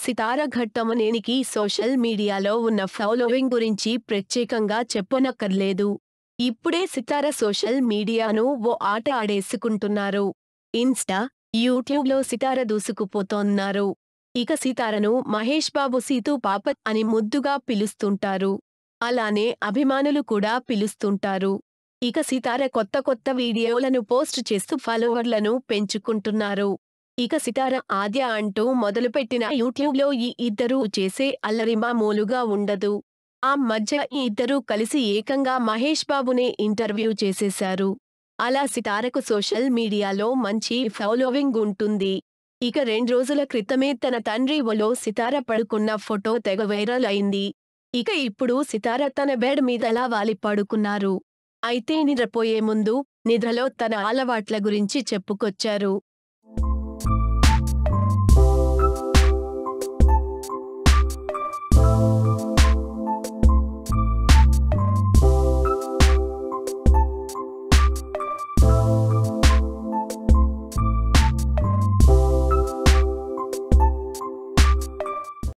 Sitara ఘట్టమనేనికి social మీడియాలో ఉన్న following గురించి ప్రత్యేకంగా చెప్పనక్కర్లేదు ఇప్పుడే సితార సోషల్ మీడియాను ఓ ఆట ఆడేసుకుంటున్నారు ఇన్స్టా యూట్యూబ్లో సితార దూసుకుపోతోన్నారు ఇక సితారను మహేష్ బాబు సీతూ పాప అని ముద్దుగా పిలుస్తుంటారు అలానే అభిమానులు కూడా పిలుస్తుంటారు ఇక సితార కొత్త కొత్త వీడియోలను పోస్ట్ చేస్తూ ఫాలోవర్లను పెంచుకుంటున్నారు ఇక సితార ఆద్య అంటూ మొదలుపెట్టిన యూట్యూబ్లో ఈ ఇద్దరూ చేసే అల్లరి మామూలుగా ఉండదు ఆ మధ్య ఈ ఇద్దరూ కలిసి ఏకంగా మహేష్ బాబునే ఇంటర్వ్యూ చేసేశారు అలా సితారకు సోషల్ మీడియాలో మంచి ఫాలోవింగ్ ఉంటుంది ఇక రెండు రోజుల క్రితమే తన తండ్రి ఒలో సితార పడుకున్న ఫోటో తెగ వైరల్ అయింది ఇక ఇప్పుడు సితార తన బెడ్ మీద అలా వాలి పడుకున్నారు అయితే నిద్రపోయే ముందు నిద్రలో తన అలవాట్ల గురించి చెప్పుకొచ్చారు